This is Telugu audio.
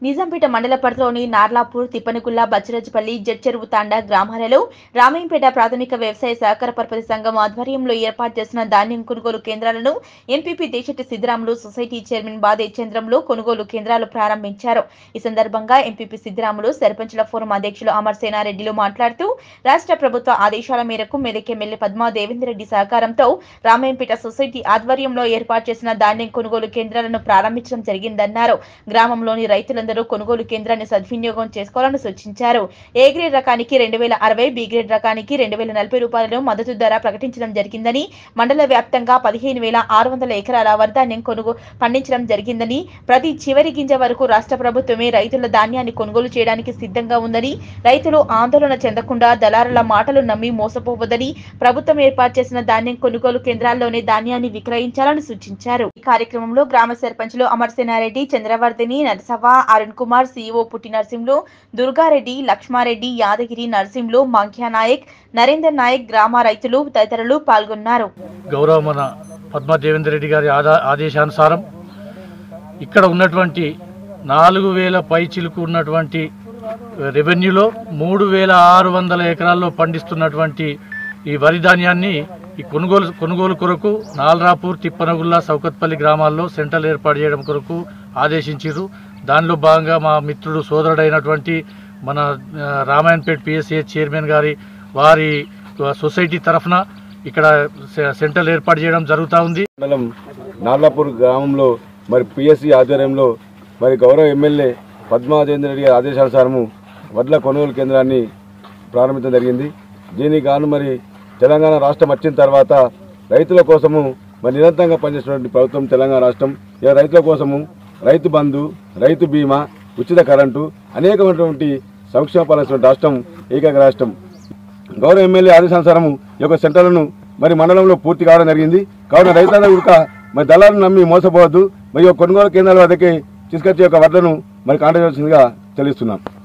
నిజాంపేట మండల పరిధిలోని నార్లాపూర్ తిప్పనగుల్ల బచ్చిరజ్పల్లి జడ్చెరువు తాండా గ్రామాలలో రామయ్యంపేట ప్రాథమిక వ్యవసాయ సహకార పరపతి సంఘం ఆధ్వర్యంలో ఏర్పాటు చేసిన ధాన్యం కొనుగోలు కేంద్రాలను MPP Desetti Siddiramulu society chairman Bade చంద్రంలో కొనుగోలు కేంద్రాలు ప్రారంభించారు ఈ సందర్భంగా ఎంపీపీ సిద్దిరాములు సర్పంచుల ఫోరం అధ్యక్షులు అమర్ సేనారెడ్డిలు మాట్లాడుతూ రాష్ట్ర ప్రభుత్వ ఆదేశాల మేరకు మెదక్ ఎమ్మెల్యే పద్మా దేవేందర్ రెడ్డి సహకారంతో రామయ్యంపేట సొసైటీ ఆధ్వర్యంలో ఏర్పాటు చేసిన ధాన్యం కొనుగోలు కేంద్రాలను ప్రారంభించడం జరిగిందన్నారు గ్రామంలోని రైతులందరూ కొనుగోలు కేంద్రాన్ని సద్వినియోగం చేసుకోవాలని సూచించారు ఏ గ్రేడ్ రకానికి రెండు వేల అరవై బి గ్రేడ్ రకానికి రెండు వేల నలభై రూపాయలను మద్దతు ధర ప్రకటించడం జరిగిందని మండల వ్యాప్తంగా పదిహేను వేల ఆరు వందల ఎకరాల వరధాన్యం కొనుగో పండించడం జరిగిందని ప్రతి చివరి గింజ వరకు రాష్ట్ర ప్రభుత్వమే రైతుల ధాన్యాన్ని కొనుగోలు చేయడానికి సిద్ధంగా ఉందని రైతులు ఆందోళన చెందకుండా దళారుల మాటలు నమ్మి మోసపోవద్దని ప్రభుత్వం ఏర్పాటు చేసిన ధాన్యం కొనుగోలు కేంద్రాల్లోనే ధాన్యాన్ని విక్రయించాలని సూచించారు ఈ కార్యక్రమంలో గ్రామ సర్పంచులు అమర్సేనారెడ్డి చంద్రవర్ధిని నరసవ్వ అరుణ్ కుమార్ సీఈఓ పుట్టి నరసింహులు దుర్గారెడ్డి లక్ష్మారెడ్డి యాదగిరి నరసింహులు మంఖ్యా నాయక్ నరేందర్ నాయక్ గ్రామ రైతులు తదితరులు పాల్గొన్నారు గౌరవ మన పద్మా దేవేందర్ రెడ్డి గారి ఆదా ఆదేశానుసారం ఇక్కడ ఉన్నటువంటి నాలుగు వేల పై చిలుకు ఉన్నటువంటి రెవెన్యూలో మూడు వేల ఆరు వందల ఎకరాల్లో పండిస్తున్నటువంటి ఈ వరి ధాన్యాన్ని ఈ కొనుగోలు కొనుగోలు కొరకు నాల్రాపూర్ తిప్పనగుల్లా సౌకత్పల్లి గ్రామాల్లో సెంటర్లు ఏర్పాటు చేయడం కొరకు ఆదేశించారు దానిలో భాగంగా మా మిత్రుడు సోదరుడైనటువంటి మన ఆ, రామాయణపేట్ పిఎస్ఏ చైర్మన్ గారి వారి ఆ, సొసైటీ తరఫున ఇక్కడ సె- సెంటర్లు ఏర్పాటు చేయడం జరుగుతూ ఉంది మండలం నార్లాపూర్ గ్రామంలో మరి పిఎస్సి ఆధ్వర్యంలో మరి గౌరవ ఎమ్మెల్యే పద్మాజేంద్ర రెడ్డి గారి ఆదేశానుసారము వడ్ల కొనుగోలు కేంద్రాన్ని ప్రారంభించడం జరిగింది దీనికి గాను మరి తెలంగాణ రాష్ట్రం వచ్చిన తర్వాత రైతుల కోసము మరి నిరంతరంగా పనిచేస్తున్నటువంటి ప్రభుత్వం తెలంగాణ రాష్ట్రం ఇలా రైతుల కోసము రైతు బంధు రైతు బీమా ఉచిత కరెంటు అనేకమైనటువంటి సంక్షేమ పాలన రాష్ట్రం ఏకైక రాష్ట్రం గౌరవ ఎమ్మెల్యే ఆదేశానుసారం ఈ యొక్క సెంటర్లను మరి మండలంలో పూర్తి కావడం జరిగింది కావున రైతులందరూ కూడా మరి దళాలను నమ్మి మోసపోవద్దు మరి ఈ యొక్క కొనుగోలు కేంద్రాల వద్దకే తీసుకొచ్చే యొక్క వడ్లను మరి కాంటాక్ట్ తెలియజేయాల్సిందిగా తెలుస్తున్నాం